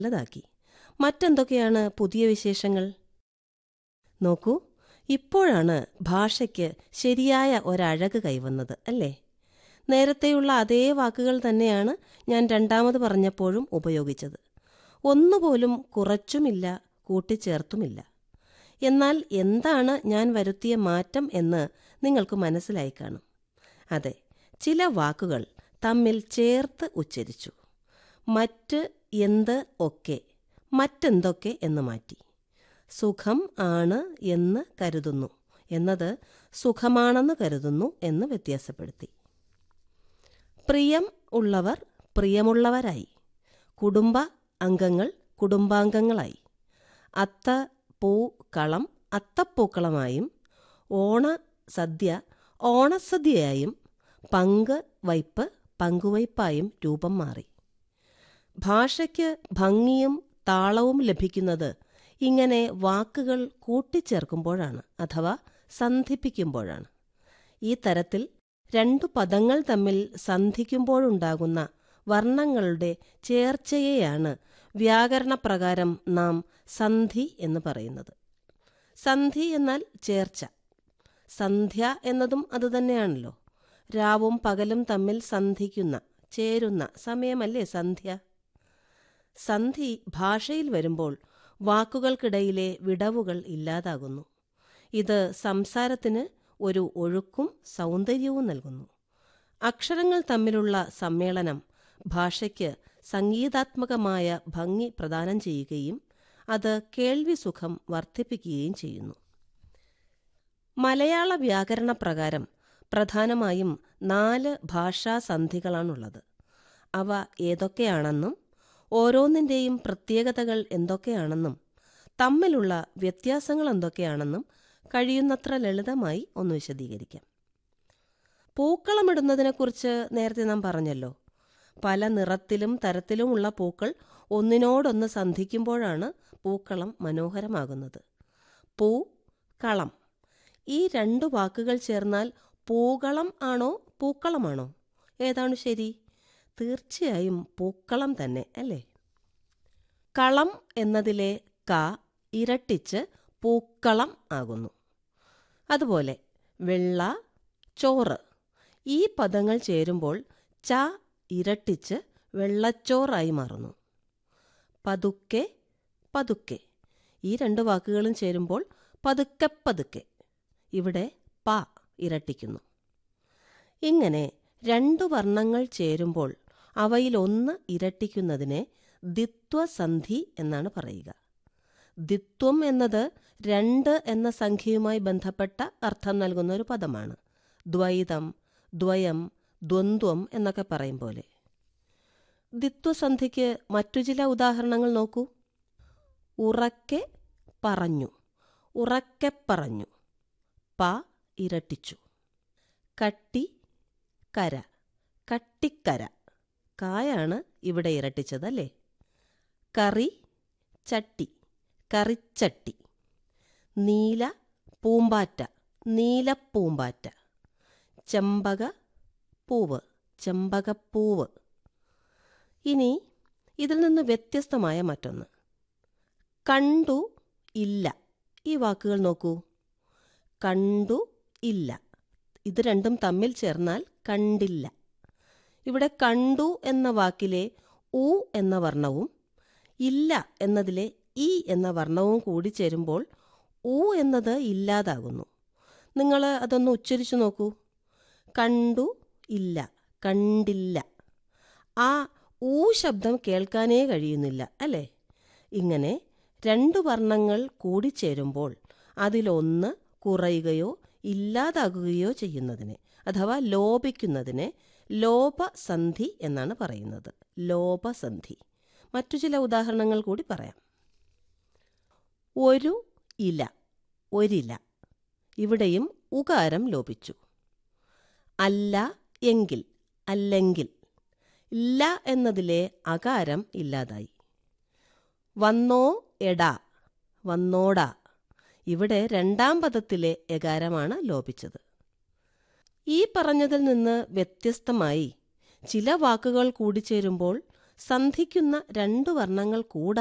നല്ലതാക്കി മറ്റെന്തൊക്കെയാണ് പുതിയ വിശേഷങ്ങൾ നോക്കൂ ഇപ്പോഴാണ് ഭാഷയ്ക്ക് ശരിയായ ഒരഴക് കൈവന്നത് അല്ലേ നേരത്തെയുള്ള അതേ വാക്കുകൾ തന്നെയാണ് ഞാൻ രണ്ടാമത് പറഞ്ഞപ്പോഴും ഉപയോഗിച്ചത് ഒന്നുപോലും കുറച്ചുമില്ല കൂട്ടിച്ചേർത്തുമില്ല എന്നാൽ എന്താണ് ഞാൻ വരുത്തിയ മാറ്റം എന്ന് നിങ്ങൾക്ക് മനസ്സിലായി കാണും അതെ ചില വാക്കുകൾ തമ്മിൽ ചേർത്ത് ഉച്ചരിച്ചു മറ്റ് എന്ത് ഒക്കെ മറ്റെന്തൊക്കെ എന്ന് മാറ്റി സുഖം ആണ് എന്ന് കരുതുന്നു എന്നത് സുഖമാണെന്ന് കരുതുന്നു എന്ന് വ്യത്യാസപ്പെടുത്തി പ്രിയം ഉള്ളവർ പ്രിയമുള്ളവരായി കുടുംബ അംഗങ്ങൾ കുടുംബാംഗങ്ങളായി അത്ത പൂ കളം അത്തപ്പൂക്കളമായും ഓണ സദ്യ ഓണസദ്യയായും പങ്ക് വയ്പ് പങ്കുവയ്പായും രൂപം മാറി ഭാഷയ്ക്ക് ഭംഗിയും താളവും ലഭിക്കുന്നത് ഇങ്ങനെ വാക്കുകൾ കൂട്ടിച്ചേർക്കുമ്പോഴാണ് അഥവാ സന്ധിപ്പിക്കുമ്പോഴാണ് ഈ തരത്തിൽ രണ്ടു പദങ്ങൾ തമ്മിൽ സന്ധിക്കുമ്പോഴുണ്ടാകുന്ന വർണ്ണങ്ങളുടെ ചേർച്ചയെയാണ് വ്യാകരണപ്രകാരം നാം സന്ധി എന്ന് പറയുന്നത് സന്ധി എന്നാൽ ചേർച്ച സന്ധ്യ എന്നതും അതുതന്നെയാണല്ലോ രാവും പകലും തമ്മിൽ സന്ധിക്കുന്ന ചേരുന്ന സമയമല്ലേ സന്ധ്യ സന്ധി ഭാഷയിൽ വരുമ്പോൾ വാക്കുകൾക്കിടയിലെ വിടവുകൾ ഇല്ലാതാകുന്നു ഇത് സംസാരത്തിന് ഒരു ഒഴുക്കും സൗന്ദര്യവും നൽകുന്നു അക്ഷരങ്ങൾ തമ്മിലുള്ള സമ്മേളനം ഭാഷയ്ക്ക് സംഗീതാത്മകമായ ഭംഗി പ്രദാനം ചെയ്യുകയും അത് കേൾവി സുഖം വർദ്ധിപ്പിക്കുകയും ചെയ്യുന്നു മലയാള വ്യാകരണ പ്രകാരം പ്രധാനമായും നാല് ഭാഷാസന്ധികളാണുള്ളത് അവ ഏതൊക്കെയാണെന്നും ഓരോന്നിൻ്റെയും പ്രത്യേകതകൾ എന്തൊക്കെയാണെന്നും തമ്മിലുള്ള വ്യത്യാസങ്ങൾ എന്തൊക്കെയാണെന്നും കഴിയുന്നത്ര ലളിതമായി ഒന്ന് വിശദീകരിക്കാം പൂക്കളമിടുന്നതിനെക്കുറിച്ച് നേരത്തെ നാം പറഞ്ഞല്ലോ പല നിറത്തിലും തരത്തിലുമുള്ള പൂക്കൾ ഒന്നിനോടൊന്ന് സന്ധിക്കുമ്പോഴാണ് പൂക്കളം മനോഹരമാകുന്നത് പൂ കളം ഈ രണ്ടു വാക്കുകൾ ചേർന്നാൽ പൂകളം ആണോ പൂക്കളമാണോ ഏതാണ് ശരി തീർച്ചയായും പൂക്കളം തന്നെ അല്ലേ കളം എന്നതിലെ ക ഇരട്ടിച്ച് പൂക്കളം ആകുന്നു അതുപോലെ വെള്ള ചോറ് ഈ പദങ്ങൾ ചേരുമ്പോൾ ച ഇരട്ടിച്ച് വെള്ളച്ചോറായി മാറുന്നു പതുക്കെ പതുക്കെ ഈ രണ്ട് വാക്കുകളും ചേരുമ്പോൾ പതുക്കെ പതുക്കെ ഇവിടെ പ ഇരട്ടിക്കുന്നു ഇങ്ങനെ രണ്ടു വർണ്ണങ്ങൾ ചേരുമ്പോൾ അവയിലൊന്ന് ഇരട്ടിക്കുന്നതിനെ ദിത്വസന്ധി എന്നാണ് പറയുക ദിത്വം എന്നത് രണ്ട് എന്ന സംഖ്യയുമായി ബന്ധപ്പെട്ട അർത്ഥം നൽകുന്ന ഒരു പദമാണ് ദ്വൈതം ദ്വയം ദ്വന്ദ്വം എന്നൊക്കെ പറയും പോലെ ദിത്വസന്ധിക്ക് മറ്റു ചില ഉദാഹരണങ്ങൾ നോക്കൂ ഉറക്കെ പറഞ്ഞു ഉറക്കെ പറഞ്ഞു പ ഇരട്ടിച്ചു കട്ടി കര കട്ടിക്കര കായാണ് ഇവിടെ ഇരട്ടിച്ചത് അല്ലേ കറി ചട്ടി കറിച്ചട്ടി നീല പൂമ്പാറ്റ നീലപ്പൂമ്പാറ്റ ചെമ്പക പൂവ് ചെമ്പകപ്പൂവ് ഇനി ഇതിൽ നിന്ന് വ്യത്യസ്തമായ മറ്റൊന്ന് കണ്ടു ഇല്ല ഈ വാക്കുകൾ നോക്കൂ കണ്ടു ഇല്ല ഇത് രണ്ടും തമ്മിൽ ചേർന്നാൽ കണ്ടില്ല ഇവിടെ കണ്ടു എന്ന വാക്കിലെ ഉ എന്ന വർണ്ണവും ഇല്ല എന്നതിലെ ഇ എന്ന വർണ്ണവും കൂടി ചേരുമ്പോൾ ഉ എന്നത് ഇല്ലാതാകുന്നു നിങ്ങൾ അതൊന്ന് ഉച്ചരിച്ചു നോക്കൂ കണ്ടു ഇല്ല കണ്ടില്ല ആ ഊ ശബ്ദം കേൾക്കാനേ കഴിയുന്നില്ല അല്ലേ ഇങ്ങനെ രണ്ടു വർണ്ണങ്ങൾ കൂടിച്ചേരുമ്പോൾ അതിലൊന്ന് കുറയുകയോ ഇല്ലാതാകുകയോ ചെയ്യുന്നതിനെ അഥവാ ലോപിക്കുന്നതിനെ ലോപസന്ധി എന്നാണ് പറയുന്നത് ലോപസന്ധി മറ്റു ചില ഉദാഹരണങ്ങൾ കൂടി പറയാം ഒരു ഇല ഒരില ഇവിടെയും ഉകാരം ലോപിച്ചു അല്ല എങ്കിൽ അല്ലെങ്കിൽ ഇല്ല എന്നതിലെ അകാരം ഇല്ലാതായി വന്നോ എടാ വന്നോടാ ഇവിടെ രണ്ടാം പദത്തിലെ എകാരമാണ് ലോപിച്ചത് ഈ പറഞ്ഞതിൽ നിന്ന് വ്യത്യസ്തമായി ചില വാക്കുകൾ കൂടിച്ചേരുമ്പോൾ സന്ധിക്കുന്ന രണ്ടു വർണ്ണങ്ങൾ കൂടാതെ